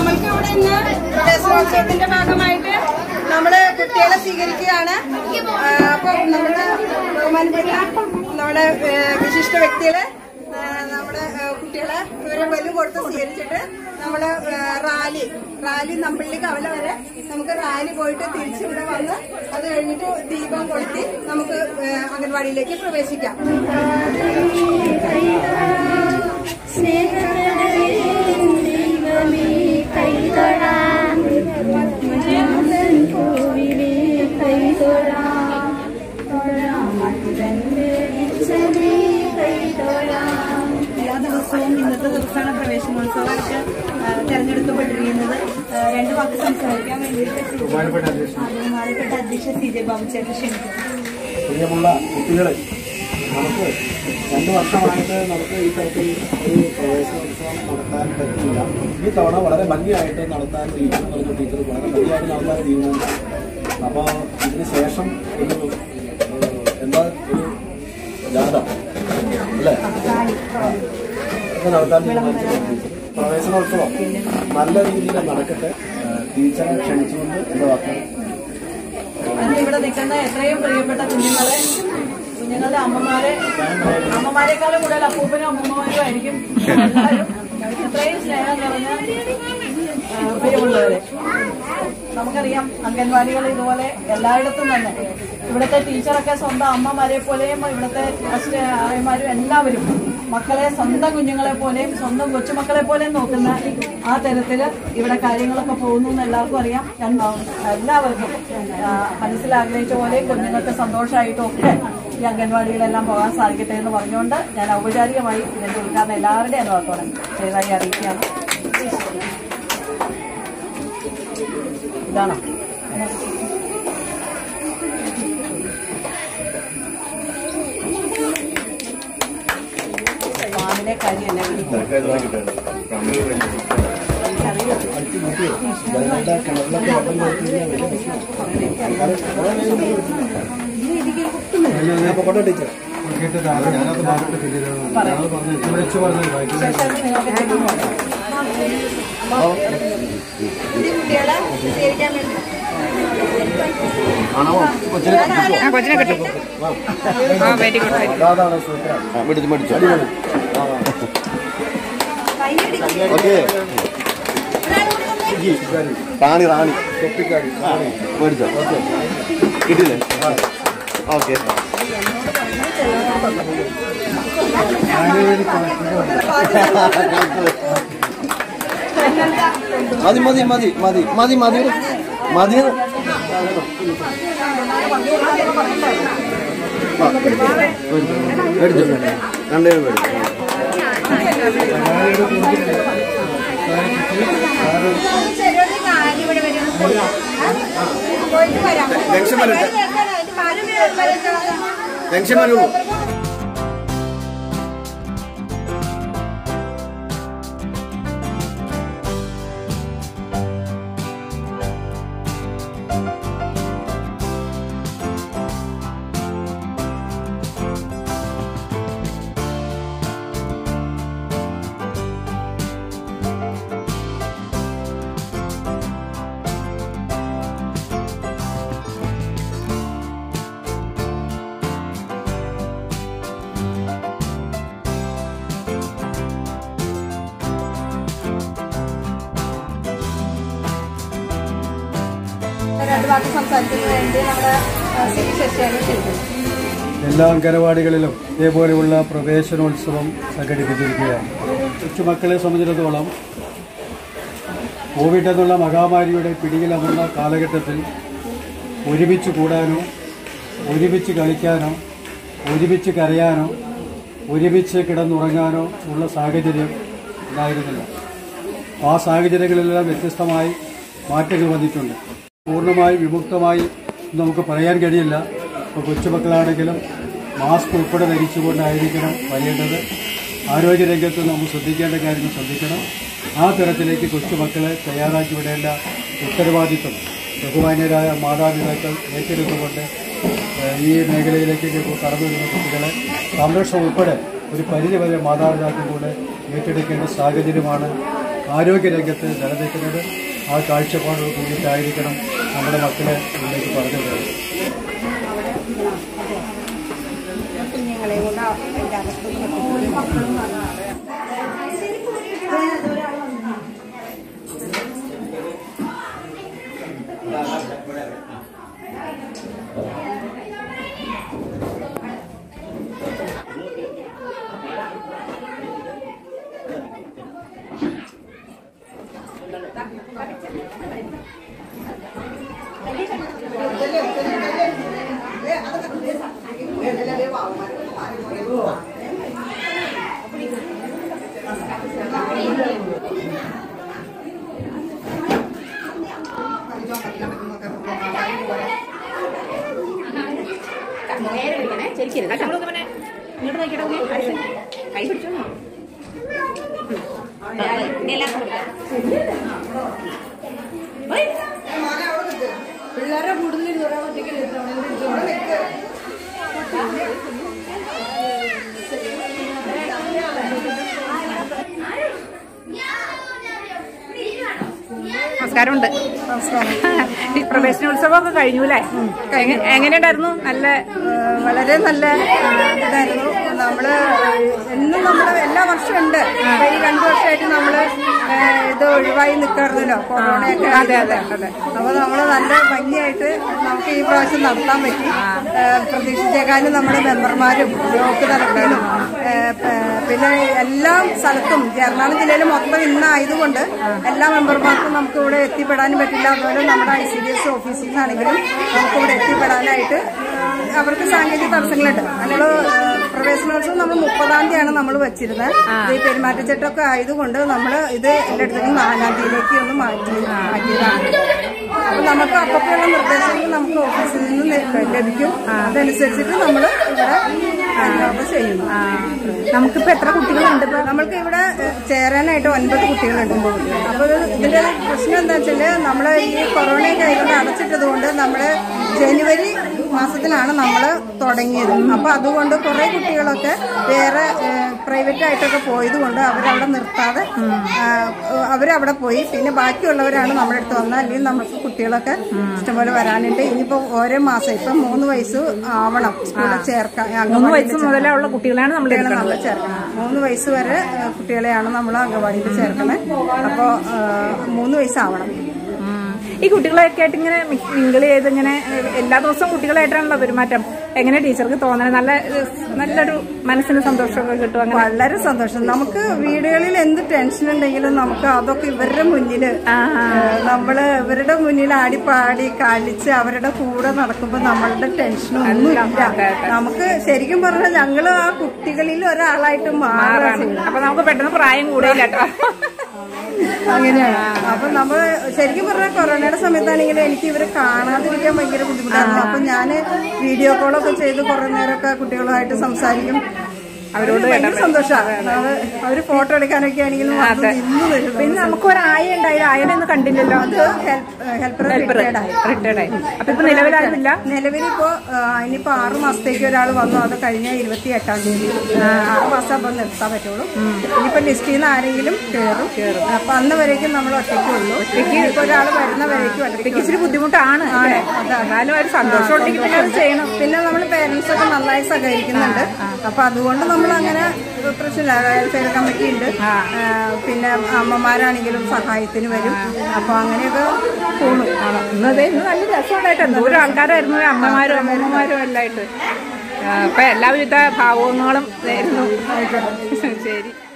നമ്മൾക്ക് ഇവിടെ ഇന്ന് പ്രവേശനോത്സവത്തിന്റെ ഭാഗമായിട്ട് നമ്മള് കുട്ടികളെ സ്വീകരിക്കുകയാണ് ആ, അപ്പൊ നമ്മുടെ ബഹുമാനപ്പെട്ട നമ്മുടെ ഏ, വിശിഷ്ട വ്യക്തികളെ ആ, നമ്മുടെ ഏ, കുട്ടികളെ ഇവരെ ബലു കൊടുത്ത് സ്വീകരിച്ചിട്ട് നമ്മള് ഏ, റാലി റാലി നമ്പള്ളി കവല വരെ നമുക്ക് റാലി പോയിട്ട് തിരിച്ച് ഇവിടെ വന്ന് അത് കഴിഞ്ഞിട്ട് ദീപം കൊളുത്തി നമുക്ക് ഏ, അംഗൻവാടിയിലേക്ക് പ്രവേശിക്കാം ദൈവമേ കൈതൊഴാം കോവിലേ കൈതൊഴാം തൊഴാം അതിരന്റെ ഇച്ഛനേ കൈതൊഴാം എല്ലാ ദിവസവും ഇന്നത്തെ ദിവസമാണ് പ്രവേശനോത്സവമായിട്ട് ആ, തെരഞ്ഞെടുക്കപ്പെട്ടിരിക്കുന്നത് ആ, രണ്ട് വാക്ക് സംസാരിക്കാൻ വേണ്ടിയിട്ട് സി- ബഹുമാനപ്പെട്ട അധ്യക്ഷൻ ആ, ബഹുമാനപ്പെട്ട അധ്യക്ഷ സി ജെ ബാബുചേട്ടൻ ക്ഷണിക്കുന്നു പ്രിയമുള്ള കുട്ടികളെ നമുക്ക് രണ്ട് വർഷമായിട്ട് നമുക്ക് ഈ തരത്തിൽ ഒരു പ്രവേശനോത്സവം നടത്താൻ പറ്റില്ല ഈ തവണ വളരെ ഭംഗിയായിട്ട് നടത്താൻ ടീച്ചർ പറഞ്ഞു ടീച്ചർ വളരെ ഭംഗിയായിട്ട് നടത്താൻ തീരുമാനിച്ചു അപ്പോൾ ഇതിന് ശേഷം ഒരു ഏഹ്, എന്താ ഒരു ജാഥ അല്ലേ ഒക്കെ നടത്താൻ തീരുമാനിച്ചു ടീച്ചർ പ്രവേശനോത്സവം നല്ല രീതിയിൽ നടക്കട്ടെ ഏഹ്, ടീച്ചറെ ക്ഷണിച്ചുകൊണ്ട് എൻ്റെ വാക്കുകൾ അങ്ങനെ ഇവിടെ നിൽക്കുന്ന എത്രയും പ്രിയപ്പെട്ട കുഞ്ഞുങ്ങളെ കുഞ്ഞുങ്ങളുടെ അമ്മമാരെ അമ്മമാരെക്കാളും കൂടുതൽ അപ്പൂപ്പനും അമ്മമാരും ആയിരിക്കും എല്ലാവരും എത്രയും സ്നേഹം നിറഞ്ഞ ആ, പ്രിയമുള്ളവരെ നമുക്കറിയാം അംഗൻവാടികൾ ഇതുപോലെ എല്ലായിടത്തും തന്നെ ഇവിടുത്തെ ടീച്ചറൊക്കെ സ്വന്തം അമ്മമാരെ പോലെയും ഇവിടുത്തെ ഫസ്റ്റ് ആയമാരും എല്ലാവരും മക്കളെ സ്വന്തം കുഞ്ഞുങ്ങളെ പോലെയും സ്വന്തം കൊച്ചുമക്കളെ പോലെയും നോക്കുന്ന ആ തരത്തില് ഇവിടെ കാര്യങ്ങളൊക്കെ പോകുന്നു എന്ന് എല്ലാവർക്കും അറിയാം എന്നാ എല്ലാവർക്കും ആ, മനസ്സിലാഗ്രഹിച്ച പോലെ കുഞ്ഞുങ്ങൾക്ക് സന്തോഷമായിട്ടും ഒക്കെ ഈ അംഗൻവാടികളെല്ലാം പോകാൻ സാധിക്കട്ടെ എന്ന് പറഞ്ഞുകൊണ്ട് ഞാൻ ഔപചാരികമായി ഇതിന്റെ ഉദ്ഘാടനം എല്ലാവരുടെയും അനുഭവത്തോടെ ചെയ്തതായി അറിയിക്കുകയാണ് ഇതാണോ ഫാമിലെ കാര്യമല്ല കൊണ്ട ടീച്ചർ കുട്ടികളെ സ്വീകരിക്കാൻ വേണ്ടി അതാണ് സൂത്രം മേടിച്ചു മേടിച്ചു അടിപൊളി ഓക്കെ റാണി റാണി തൊപ്പിക്കാടി റാണി. മേടിച്ചോ കിട്ടിയില്ലേ ഓക്കെ മതി മതി മതി മതി മതി മതി മതി മേടിച്ചു രണ്ടുപേരും മേടിച്ചു ചെറിയൊരു കാര്യം ഇവിടെ വരും പോയിട്ട് വരാം ജംഗ്ഷൻ വരെ ഉണ്ട്. ജംഗ്ഷൻ വരെ ഉള്ളൂ രണ്ട് വാക്ക് സംസാരിക്കുന്നതിന് വേണ്ടി നമ്മുടെ ആ, ശ്രീ ശശിയാണ് ക്ഷണിക്കുന്നത് എല്ലാ അംഗനവാടികളിലും ഇതേപോലെയുള്ള പ്രവേശനോത്സവം സംഘടിപ്പിച്ചിരിക്കുകയാണ് കൊച്ചുമക്കളെ സംബന്ധിച്ചിടത്തോളം കോവിഡ് എന്നുള്ള മഹാമാരിയുടെ പിടിയിലമുള്ള കാലഘട്ടത്തിൽ ഒരുമിച്ച് കൂടാനോ ഒരുമിച്ച് കളിക്കാനോ ഒരുമിച്ച് കരയാനോ ഒരുമിച്ച് കിടന്നുറങ്ങാനോ ഉള്ള സാഹചര്യം ഉണ്ടായിരുന്നില്ല ആ സാഹചര്യങ്ങളിലെല്ലാം വ്യത്യസ്തമായി മാറ്റങ്ങൾ വന്നിട്ടുണ്ട് പൂർണ്ണമായി വിമുക്തമായി എന്ന് നമുക്ക് പറയാൻ കഴിയില്ല ഇപ്പോൾ കൊച്ചുമക്കളാണെങ്കിലും മാസ്ക് ഉൾപ്പെടെ ധരിച്ചുകൊണ്ടായിരിക്കണം വരേണ്ടത് ആരോഗ്യരംഗത്ത് നമ്മൾ ശ്രദ്ധിക്കേണ്ട കാര്യങ്ങൾ ശ്രദ്ധിക്കണം ആ തരത്തിലേക്ക് കൊച്ചുമക്കളെ തയ്യാറാക്കി വിടേണ്ട ഉത്തരവാദിത്വം ബഹുമാന്യരായ മാതാപിതാക്കൾ ഏറ്റെടുത്തുകൊണ്ട് ഏഹ്, ഈ മേഖലയിലേക്ക് കടന്നു വരുന്ന കുട്ടികളെ സംരക്ഷണം ഉൾപ്പെടെ ഒരു പരിധിവരെ മാതാപിതാക്കൾ കൂടെ ഏറ്റെടുക്കേണ്ട സാഹചര്യമാണ് ആരോഗ്യരംഗത്ത് നിലനിൽക്കുന്നത് ആ കാഴ്ചപ്പാടോട് കൂടിയിട്ടായിരിക്കണം നമ്മുടെ മക്കളെ മുന്നേക്ക് പറഞ്ഞു തരുന്നത് പിള്ളേരെ കൂടുതൽ ഇരുന്നൂറാ ഒറ്റയ്ക്ക് നമസ്കാരമുണ്ട് ഈ പ്രവേശനോത്സവമൊക്കെ കഴിഞ്ഞു അല്ലേ എങ്ങ- എങ്ങനെയുണ്ടായിരുന്നു നല്ല ഏഹ് വളരെ നല്ല ഏഹ് ഇതായിരുന്നു നമ്മള് എന്നും നമ്മള് എല്ലാ വർഷവും ഉണ്ട് അപ്പൊ ഈ രണ്ടു വർഷമായിട്ട് നമ്മള് ഏഹ് ഇത് ഒഴിവായി നിൽക്കാറുണ്ടല്ലോ കൊറോണയൊക്കെ അതെ, അതെ, അതെ. അപ്പൊ നമ്മള് നല്ല ഭംഗിയായിട്ട് നമുക്ക് ഈ പ്രാവശ്യം നടത്താൻ പറ്റി ഏഹ് പ്രതീക്ഷിച്ചേക്കാളും നമ്മുടെ മെമ്പർമാരും ബ്ലോക്ക് തലത്തിലും ഏഹ് പ- പിന്നെ എല്ലാ സ്ഥലത്തും എറണാകുളം ജില്ലയിൽ മൊത്തം ഇന്നായതുകൊണ്ട് എല്ലാ മെമ്പർമാർക്കും നമുക്ക് ഇവിടെ എത്തിപ്പെടാനും പറ്റില്ല അതുപോലെ നമ്മുടെ ഐ സി ഡി എസ് ഓഫീസിൽ നിന്നാണെങ്കിലും നമുക്ക് ഇവിടെ എത്തിപ്പെടാനായിട്ട് ഏഹ് അവർക്ക് സാങ്കേതിക തടസ്സങ്ങളുണ്ട് നമ്മൾ പ്രവേശനോത്സവം നമ്മൾ മുപ്പതാം തീയതിയാണ് നമ്മൾ വെച്ചിരുന്നത് ഇത് ഈ പെരുമാറ്റച്ചട്ടമൊക്കെ ആയതുകൊണ്ട് നമ്മൾ ഇത് എല്ലായിടത്തേക്കും നാലാം തീയതിയിലേക്ക് ഒന്ന് മാറ്റി മാറ്റിയതാണ് അപ്പൊ നമുക്ക് അപ്പൊക്കെയുള്ള നിർദ്ദേശങ്ങൾ നമുക്ക് ഓഫീസിൽ നിന്ന് ല- ലഭിക്കും അതനുസരിച്ചിട്ട് നമ്മൾ ഇവിടെ യോഗ ചെയ്യുന്നു നമുക്കിപ്പോ എത്ര കുട്ടികളുണ്ട് ഇപ്പൊ നമ്മൾക്ക് ഇവിടെ ഏഹ്, ചേരാനായിട്ട് ഒൻപത് കുട്ടികളുണ്ട് അപ്പൊ ഇത് ഇതിന്റെ പ്രശ്നം എന്താ വെച്ചാല് നമ്മള് ഈ കൊറോണയൊക്കെ ആയതുകൊണ്ട് അടച്ചിട്ടത് കൊണ്ട് നമ്മള് ജനുവരി മാസത്തിലാണ് നമ്മൾ തുടങ്ങിയത് അപ്പൊ അതുകൊണ്ട് കുറെ കുട്ടികളൊക്കെ വേറെ പ്രൈവറ്റ് ആയിട്ടൊക്കെ പോയത് കൊണ്ട് അവരവിടെ നിർത്താതെ ആ, അവരവിടെ പോയി പിന്നെ ബാക്കിയുള്ളവരാണ് നമ്മുടെ അടുത്ത് വന്നത് അല്ലെങ്കിൽ നമുക്ക് കുട്ടികളൊക്കെ ഇഷ്ടംപോലെ വരാനുണ്ട് ഇനിയിപ്പോ ഓരോ മാസം ഇപ്പൊ മൂന്ന് വയസ്സ് ആവണം സ്കൂളിൽ ചേർക്കാൻ മൂന്ന് അംഗൻവാടിയിൽ വയസ്സ് മുതലേ ഉള്ള കുട്ടികളാണ് നമ്മൾ കുട്ടികളെ നമ്മൾ ചേർക്കണം മൂന്ന് വയസ്സ് വരെ ഏഹ്, കുട്ടികളെയാണ് നമ്മൾ അംഗൻവാടിയിൽ ചേർക്കണത് അപ്പോൾ മൂന്ന് വയസ്സാവണം ഈ കുട്ടികളെയൊക്കെ ആയിട്ട് ഇങ്ങനെ മിങ്കിൾ ചെയ്ത് ഇങ്ങനെ ഏഹ്, എല്ലാ ദിവസവും കുട്ടികളായിട്ടാണല്ലോ പെരുമാറ്റം എങ്ങനെ ടീച്ചർക്ക് തോന്നണത് നല്ല ഏഹ്, നല്ലൊരു മനസ്സിന് സന്തോഷമൊക്കെ കിട്ടും അങ്ങനെ വളരെ സന്തോഷം നമുക്ക് വീടുകളിൽ എന്ത് ടെൻഷൻ ഉണ്ടെങ്കിലും നമുക്ക് അതൊക്കെ ഇവരുടെ മുന്നില് ഏഹ്, നമ്മള് ഇവരുടെ മുന്നിൽ ആടിപ്പാടി കളിച്ച് അവരുടെ കൂടെ നടക്കുമ്പോ നമ്മളുടെ ടെൻഷനും ഒന്നുമില്ല നമുക്ക് ശരിക്കും പറഞ്ഞാൽ ഞങ്ങള് ആ കുട്ടികളിൽ ഒരാളായിട്ട് മാറാണ് അപ്പൊ നമുക്ക് പെട്ടെന്ന് പ്രായം കൂടുതൽ കേട്ടോ അങ്ങനെയാണ് അപ്പൊ നമ്മൾ ശരിക്കും പറഞ്ഞാൽ കൊറോണയുടെ സമയത്താണെങ്കിലും എനിക്ക് ഇവരെ കാണാതിരിക്കാൻ ഭയങ്കര ബുദ്ധിമുട്ടായിരുന്നു അപ്പൊ ഞാൻ വീഡിയോ കോളൊക്കെ ചെയ്ത് കുറെ നേരമൊക്കെ കുട്ടികളുമായിട്ട് സംസാരിക്കും അവരോട് ഭയങ്കര സന്തോഷമാണ് അവര് ഫോട്ടോ എടുക്കാനൊക്കെ ആണെങ്കിലും വന്ന് നിന്ന് തരും. പിന്നെ നമുക്ക് ഒരു ആയ ഉണ്ടായി ആയനെ ഒന്നും കണ്ടില്ലല്ലോ അത് ഹെൽപ്പർ റിട്ടയർഡ് ആയി റിട്ടയർഡ് ആയി അപ്പൊ ഇപ്പൊ നിലവിലായിരുന്നില്ല നിലവിലിപ്പോ ആ, ഇനിയിപ്പോ ആറ് മാസത്തേക്ക് ഒരാൾ വന്നു അത് കഴിഞ്ഞ ഇരുപത്തി എട്ടാം തീയതി ആറ് മാസം അപ്പൊ നിർത്താൻ പറ്റുള്ളൂ ഇനിയിപ്പോ ലിസ്റ്റിൽ നിന്ന് ആരെങ്കിലും കയറും അപ്പൊ അന്ന് വരേക്കും നമ്മൾ ഒറ്റയ്ക്ക് ഉള്ളൂ ഇപ്പൊ ഒരാൾ വരുന്ന വരേക്കും ഒറ്റയ്ക്ക് ഇച്ചിരി ബുദ്ധിമുട്ടാണ് അല്ലേ? എന്നാലും ഒരു സന്തോഷം ഉണ്ടെങ്കിൽ പിന്നെ അത് ചെയ്യണം പിന്നെ നമ്മൾ പേരൻസ് ഒക്കെ നന്നായി സഹകരിക്കുന്നുണ്ട് അപ്പൊ അതുകൊണ്ട് നമ്മൾ അങ്ങനെ പ്രശ്നമില്ല വെൽഫെയർ കമ്മിറ്റി ഉണ്ട് ആ, പിന്നെ അമ്മമാരാണെങ്കിലും സഹായത്തിന് വരും അപ്പൊ അങ്ങനെയൊക്കെ പോണു ആണോ ഇന്നത് ഇന്ന് നല്ല രസമുണ്ടായിട്ട് എന്തോരം ആൾക്കാരായിരുന്നു അമ്മമാരും അമ്മമ്മമാരും എല്ലാം ആയിട്ട് ആ, അപ്പൊ എല്ലാവിധ ഭാവങ്ങളും നേരുന്നു ശരി